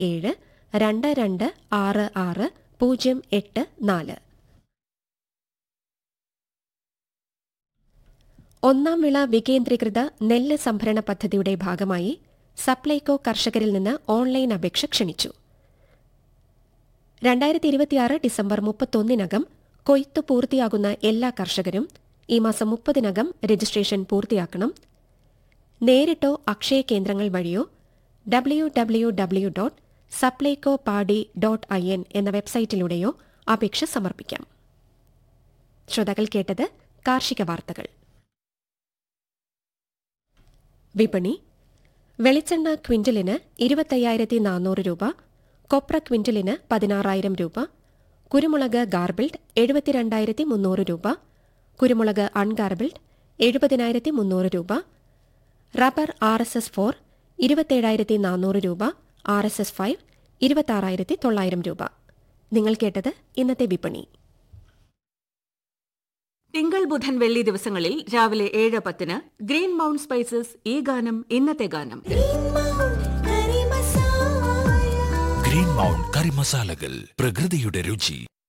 ഏഴ് രണ്ട് രണ്ട് ആറ് ആറ് പൂജ്യം എട്ട് നാല് ഒന്നാം വിള വികേന്ദ്രീകൃത നെല്ല് സംഭരണ പദ്ധതിയുടെ ഭാഗമായി സപ്ലൈകോ കർഷകരിൽ നിന്ന് ഓൺലൈൻ അപേക്ഷ ക്ഷണിച്ചു രണ്ടായിരത്തി ഇരുപത്തിയാറ് ഡിസംബർ മുപ്പത്തൊന്നിനകം കൊയ്ത്തു പൂർത്തിയാകുന്ന എല്ലാ കർഷകരും ഈ മാസം മുപ്പതിനകം രജിസ്ട്രേഷൻ പൂർത്തിയാക്കണം നേരിട്ടോ അക്ഷയ കേന്ദ്രങ്ങൾ വഴിയോ W W W dot Supplyco പാടി ഡോട്ട് ഐ എൻ എന്ന വെബ്സൈറ്റിലൂടെയോ അപേക്ഷ സമർപ്പിക്കാം ശ്രോതാക്കൾ കേട്ടത് കാർഷിക വാർത്തകൾ വിപണി വെളിച്ചെണ്ണ ക്വിന്റലിന് ഇരുപത്തയ്യായിരത്തി നാനൂറ് രൂപ കൊപ്ര ക്വിന്റലിന് പതിനാറായിരം രൂപ കുരുമുളക് ഗാർബിൾഡ് എഴുപത്തിരണ്ടായിരത്തി മുന്നൂറ് രൂപ കുരുമുളക് അൺഗാർബിൾഡ് എഴുപതിനായിരത്തി മുന്നൂറ് രൂപ റബ്ബർ ആർ എസ് എസ് ഫോർ ഇരുപത്തേഴായിരത്തി നാനൂറ് രൂപ ആർ എസ് എസ് ഫൈവ് ഇരുപത്താറായിരത്തി തൊള്ളായിരം രൂപ നിങ്ങൾ കേട്ടത് ഇന്നത്തെ വിപണി തിങ്കൾ ബുധൻ വെള്ളി ദിവസങ്ങളിൽ രാവിലെ ഏഴ് പത്തിന് ഗ്രീൻ മൗണ്ട് സ്പൈസസ് ഈ ഗാനം ഇന്നത്തെ ഗാനം ഗ്രീൻ മൗണ്ട് കറി മസാലകൾ പ്രകൃതിയുടെ രുചി